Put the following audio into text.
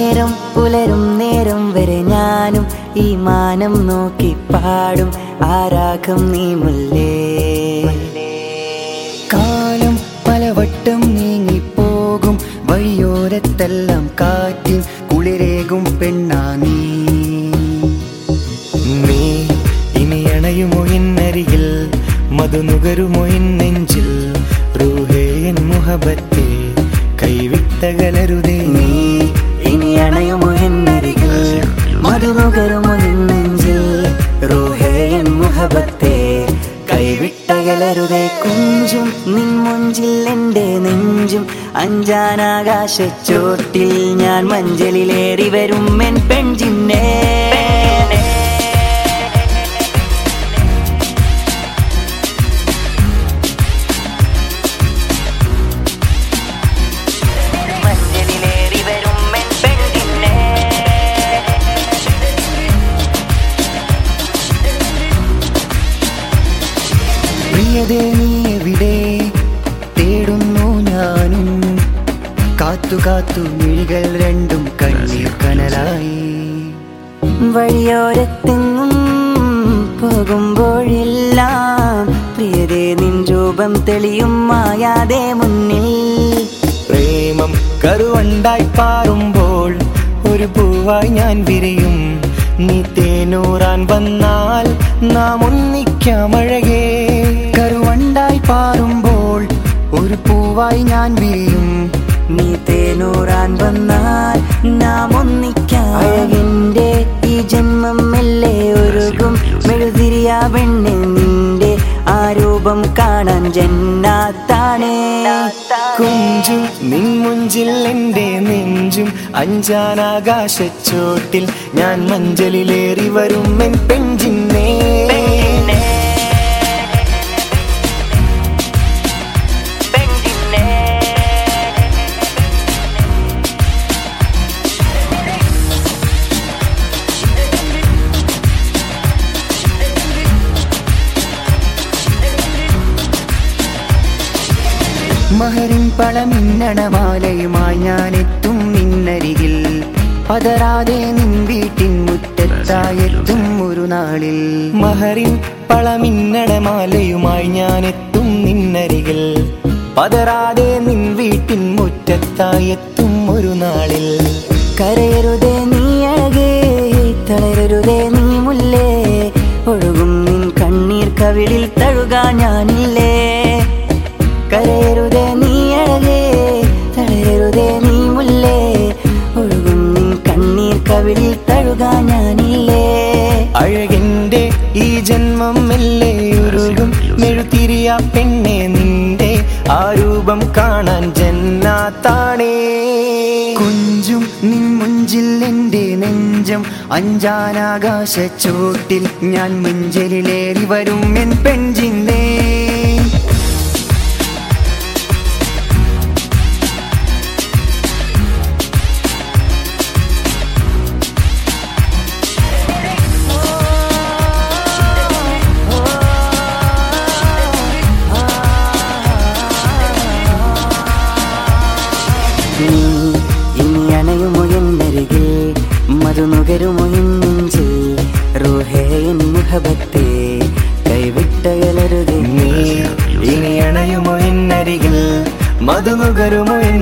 നേരം പുലരും നേരം വരെ ഞാനും ഈ മാനം നോക്കി പാടും ആരാഗം നീ മുല്ലേ കാലം പലവട്ടം നീങ്ങിപ്പോകും വഴിയോരത്തെല്ലാം കാറ്റിൽ കുളിരേകും പെണ്ണാ നീ നീ ഇനി അണയുമോ എന്നരികിൽ മധുനുകരുമോ എൻ നെഞ്ചിൽ റൂഹേ എൻ മുഹബത്തെ കൈവിട്ടകലരുതേ നീ ഇനി അണയുമോ എന്നരികിൽ മധുമുകരുമോ നെഞ്ചിൽ റൂഹേ എൻ മുഹബത്തെ കൈവിട്ടകലരുതേ കുഞ്ചും നിൻ മുഞ്ചിൽ എൻ്റെ നെഞ്ചും അഞ്ചാനാകാശച്ചോട്ടിൽ ഞാൻ മഞ്ചലിലേറി വരും എൻ പെൺജിന്നേ മഞ്ചലിലേറി വരും എൻ പെൺജിന്നേ പ്രിയതേ നീ എവിടെ തേടുന്നു ഞാനും കാത്തു കാത്തു മിഴികൾ രണ്ടും കണ്ണീർ കനലായി വഴിയോരത്തെങ്ങും പോകുമ്പോഴെല്ലാം പ്രിയതേ നിൻ രൂപം തെളിയും മായാതെ മുന്നിൽ പ്രേമം കരുവണ്ടായി പാറുമ്പോൾ ഒരു പൂവായി ഞാൻ വിരിയും നീ തേനൂറാൻ വന്നാൽ നാം ഒന്നിക്കാമഴകേ കരുവണ്ടായി പാറുമ്പോൾ ഒരു പൂവായി ഞാൻ വിരിയും നീ തേനൂറാൻ വന്നാൽ നാം ഒന്നിക്കാം അഴകിന്റെ ഈ ജന്മം മെല്ലെ ഒരുകും മെഴുതിരിയ പെണ്ണ് നിന്റെ ആ രൂപം കാണാൻ ജന്നാത്താണേ കുഞ്ചും നിൻ മുഞ്ചിൽ എൻ്റെ നെഞ്ചും അഞ്ചാനാകാശച്ചോട്ടിൽ ഞാൻ മഞ്ചലിലേറി വരും എൻ പെഞ്ചിന്നേ മഹരിൻ പളമിന്നണമാലയുമായി ഞാൻ എത്തും നിന്നരികിൽ പതറാതെ നിൻ വീട്ടിൻ മുറ്റത്തായെത്തും ഒരു നാളിൽ മഹറിൻ പളമിന്നടമാലയുമായി ഞാൻ എത്തും നിന്നരികിൽ പതറാതെ നിൻ വീട്ടിൻ മുറ്റത്തായി എത്തും ഒരു നാളിൽ കരയരുതേ നീ അഴകേ തളരരുതേ നീ മുല്ലേ ഒഴുകും നിൻ കണ്ണീർ കവിളിൽ തഴുകാ ഞാനില്ലേ കരയരുതേ നീ അഴകേ തളരരുതേ നീ മുല്ലേ ഒഴുകും നിൻ കണ്ണീർ കവിളിൽ തഴുകാ ഞാനില്ലേ അഴകിന്റെ ഈ ജന്മം മെല്ലെ ഉരുകും മെഴുതിരിയ പെണ്ണെ നിന്റെ ആ രൂപം കാണാൻ ജന്നാത്താണേ കുഞ്ചും നിൻ മുഞ്ചിൽ എൻ്റെ നെഞ്ചം അഞ്ചാനാകാശ ചോട്ടിൽ ഞാൻ മുഞ്ചലിലേറി വരും എൻ പെഞ്ചിന്നേ നീ ഇനി അണയുമോ എന്നരികിൽ മധുനുകരുമോ എന്നെഞ്ചിൽ റൂഹേ എൻ മുഹബത്തെ കൈവിട്ടകലരുതേ നീ ഇനി അണയുമോ എന്നരികിൽ മധുനുകരുമോ എൻ